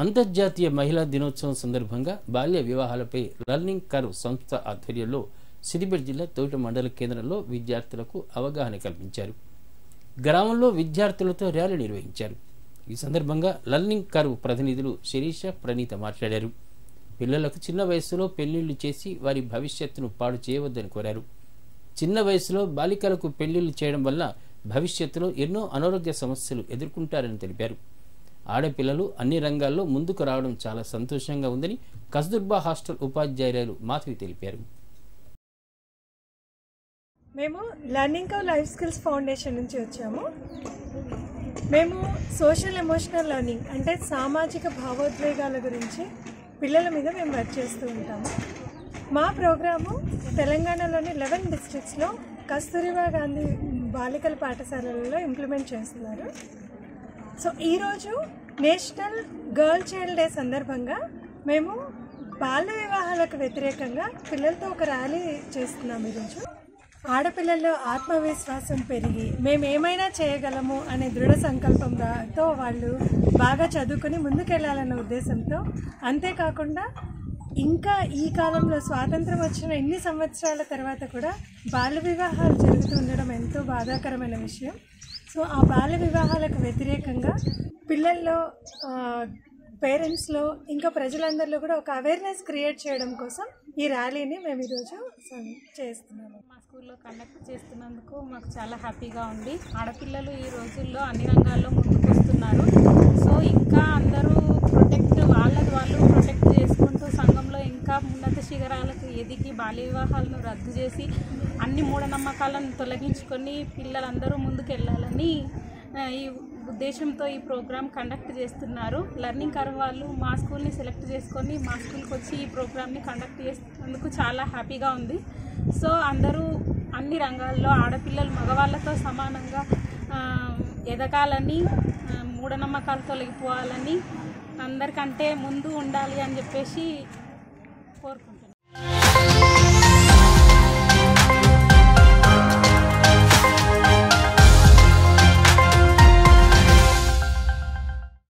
అంతర్జాతీయ మహిళా దినోత్సవం సందర్భంగా బాల్య వివాహాలపై లర్నింగ్ కర్వ్ సంస్థ ఆధ్వర్యంలో సిద్దిపేట జిల్లా తోట మండల కేంద్రంలో విద్యార్థులకు అవగాహన కల్పించారు గ్రామంలో విద్యార్థులతో ర్యాలీ నిర్వహించారు ఈ సందర్భంగా లర్నింగ్ కర్వ్ ప్రతినిధులు శిరీష ప్రణీత మాట్లాడారు పిల్లలకు చిన్న వయసులో పెళ్లిళ్లు చేసి వారి భవిష్యత్తును పాడు చేయవద్దని కోరారు చిన్న వయసులో బాలికలకు పెళ్లిళ్లు చేయడం వల్ల భవిష్యత్తులో ఎన్నో అనారోగ్య సమస్యలు ఎదుర్కొంటారని తెలిపారు ఆడపిల్లలు అన్ని రంగాల్లో ముందుకు రావడం చాలా సంతోషంగా ఉందని కస్తూర్బా హాస్టల్ ఉపాధ్యాయురాలు మాధవి తెలిపారు మేము learning of life skills foundation నుంచి వచ్చాము మేము సోషల్ ఎమోషనల్ లెర్నింగ్ అంటే సామాజిక భావోద్వేగాల గురించి పిల్లల మీద మేము వర్క్ చేస్తూ ఉంటాము మా ప్రోగ్రాము తెలంగాణలోని లెవెన్ డిస్ట్రిక్ట్స్లో కస్తూరిబా గాంధీ బాలికల పాఠశాలలలో ఇంప్లిమెంట్ చేస్తున్నారు సో ఈరోజు నేషనల్ గర్ల్ చైల్డ్ డే సందర్భంగా మేము బాల్య వివాహాలకు వ్యతిరేకంగా పిల్లలతో ఒక ర్యాలీ చేస్తున్నాం ఈరోజు ఆడపిల్లల్లో ఆత్మవిశ్వాసం పెరిగి మేము ఏమైనా చేయగలము అనే దృఢ సంకల్పంతో వాళ్ళు బాగా చదువుకొని ముందుకెళ్లాలన్న ఉద్దేశంతో అంతేకాకుండా ఇంకా ఈ కాలంలో స్వాతంత్రం వచ్చిన ఎన్ని సంవత్సరాల తర్వాత కూడా బాల్య వివాహాలు జరుగుతూ ఉండడం ఎంతో బాధాకరమైన విషయం సో ఆ బాల్య వివాహాలకు వ్యతిరేకంగా పిల్లల్లో పేరెంట్స్లో ఇంకా ప్రజలందరిలో కూడా ఒక అవేర్నెస్ క్రియేట్ చేయడం కోసం ఈ ర్యాలీని మేము ఈరోజు సం- చేస్తున్నాము మా స్కూల్లో కండక్ట్ చేస్తున్నందుకు మాకు చాలా హ్యాపీగా ఉంది ఆడపిల్లలు ఈ రోజుల్లో అన్ని రంగాల్లో ముందుకు వస్తున్నారు సో ఇంకా అందరూ ప్రొటెక్ట్ వాళ్ళది వాళ్ళు ప్రొటెక్ట్ చేసుకుంటూ సంఘంలో ఇంకా ఉన్నత శిఖరాలకు ఎదిగి బాల్య వివాహాలను రద్దు చేసి అన్ని మూఢనమ్మకాలను తొలగించుకొని పిల్లలందరూ ముందుకు వెళ్ళాలని ఆ, ఈ ఉద్దేశంతో ఈ ప్రోగ్రామ్ కండక్ట్ చేస్తున్నారు లర్నింగ్ కర్వ్ వాళ్ళు మా స్కూల్ని సెలెక్ట్ చేసుకొని మా స్కూల్కి వచ్చి ఈ ప్రోగ్రామ్ని కండక్ట్ చేస్తున్నందుకు చాలా హ్యాపీగా ఉంది సో అందరూ అన్ని రంగాల్లో ఆడపిల్లలు మగవాళ్ళతో సమానంగా ఆ, ఎదగాలని ఆ, మూఢనమ్మకాలు తొలగిపోవాలని అందరికంటే ముందు ఉండాలి అని చెప్పేసి కోరుకుంటున్నాను